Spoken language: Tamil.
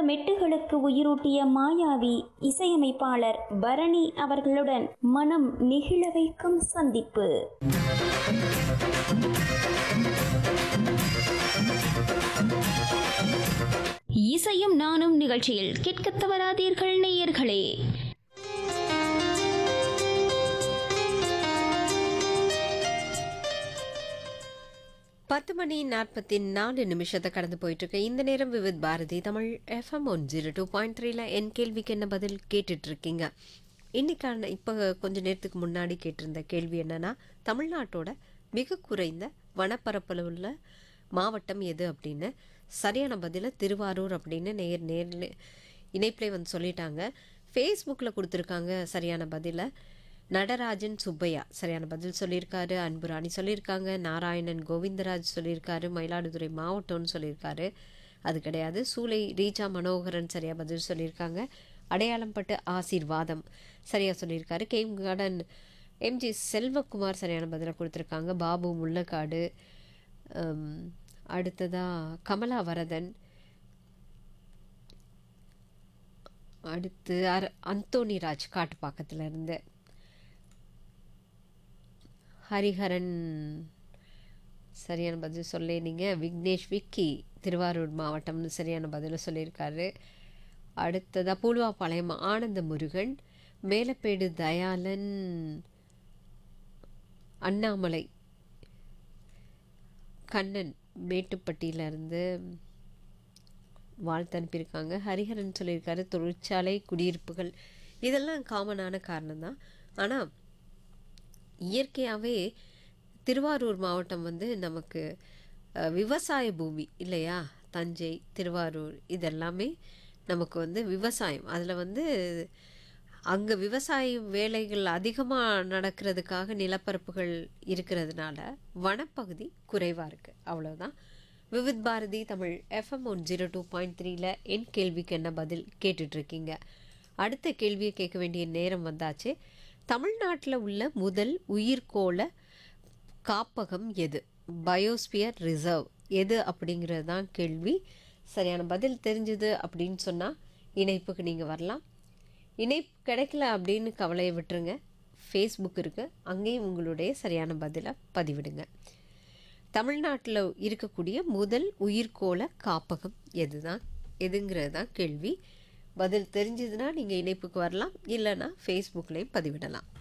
மெட்டுகளுக்கு உயிரூட்டிய மாயாவி இசையமைப்பாளர் பரணி அவர்களுடன் மனம் நெகிழ வைக்கும் சந்திப்பு இசையும் நானும் நிகழ்ச்சியில் கேட்கத் தவறாதீர்கள் நேயர்களே பத்து மணி நாற்பத்தி நாலு நிமிஷத்தை கடந்து போயிட்டு இருக்கு இந்த நேரம் Vividh Bharati Tamil FM one zero two point த்ரீல என் கேள்விக்கு என்ன பதில் கேட்டுட்டு இருக்கீங்க இன்னைக்கான இப்போ கொஞ்ச நேரத்துக்கு முன்னாடி கேட்டிருந்த கேள்வி என்னன்னா தமிழ்நாட்டோட மிக குறைந்த வனப்பரப்பில் உள்ள மாவட்டம் எது அப்படின்னு சரியான பதிலை திருவாரூர் அப்படின்னு நேர் நேரில் இணைப்பிலே வந்து சொல்லிட்டாங்க ஃபேஸ்புக்கில் கொடுத்துருக்காங்க சரியான பதிலை நடராஜன் சுப்பையா சரியான பதில் சொல்லியிருக்காரு அன்புராணி சொல்லியிருக்காங்க நாராயணன் கோவிந்தராஜ் சொல்லியிருக்காரு மயிலாடுதுறை மாவட்டம்னு சொல்லியிருக்காரு அது கிடையாது சூளை ரீஜா மனோகரன் சரியா பதில் சொல்லியிருக்காங்க அடையாளம் பட்டு ஆசீர்வாதம் சரியா சொல்லியிருக்காரு கேம் கார்டன் எம்ஜி செல்வகுமார் சரியான பதிலை கொடுத்துருக்காங்க பாபு முள்ளக்காடு ஹம், அடுத்ததா கமலா வரதன் அடுத்து அர அந்தோனி ராஜ் காட்டுப்பாக்கத்துல இருந்து ஹரிஹரன் சரியான பதில் சொல்லே நீங்கள் விக்னேஷ் விக்கி திருவாரூர் மாவட்டம்னு சரியான பதிலை சொல்லியிருக்காரு அடுத்ததாக பூலுவாப்பாளையம் ஆனந்த முருகன் மேலப்பேடு தயாளன் அண்ணாமலை கண்ணன் மேட்டுப்பட்டியிலேருந்து வாழ்த்து அனுப்பியிருக்காங்க ஹரிஹரன் சொல்லியிருக்காரு தொழிற்சாலை குடியிருப்புகள் இதெல்லாம் காமனான காரணம் தான் ஆனால் இயற்கையாகவே திருவாரூர் மாவட்டம் வந்து நமக்கு அஹ், விவசாய பூமி இல்லையா தஞ்சை திருவாரூர் இதெல்லாமே நமக்கு வந்து விவசாயம் அதில் வந்து அங்கே விவசாய வேலைகள் அதிகமாக நடக்கிறதுக்காக நிலப்பரப்புகள் இருக்கிறதுனால வனப்பகுதி குறைவாக இருக்குது அவ்வளோதான் Vividh Bharati Tamil FM one zero two point த்ரீல என் கேள்விக்கு என்ன பதில் கேட்டுட்ருக்கீங்க அடுத்த கேள்வியை கேட்க வேண்டிய நேரம் வந்தாச்சு தமிழ்நாட்டில் உள்ள முதல் உயிர்கோள காப்பகம் எது பயோஸ்பியர் ரிசர்வ் எது அப்படிங்கிறது தான் கேள்வி சரியான பதில் தெரிஞ்சுது அப்படின்னு சொன்னால் இணைப்புக்கு நீங்கள் வரலாம் இணைப்பு கிடைக்கல அப்படின்னு கவலையை விட்டுருங்க ஃபேஸ்புக் இருக்குது அங்கேயும் உங்களுடைய சரியான பதிலை பதிவிடுங்க தமிழ்நாட்டில் இருக்கக்கூடிய முதல் உயிர்கோள காப்பகம் எதுதான் எதுங்கிறது தான் கேள்வி பதில் தெரிஞ்சதுன்னா நீங்கள் இணைப்புக்கு வரலாம் இல்லைன்னா ஃபேஸ்புக்லேயும் பதிவிடலாம்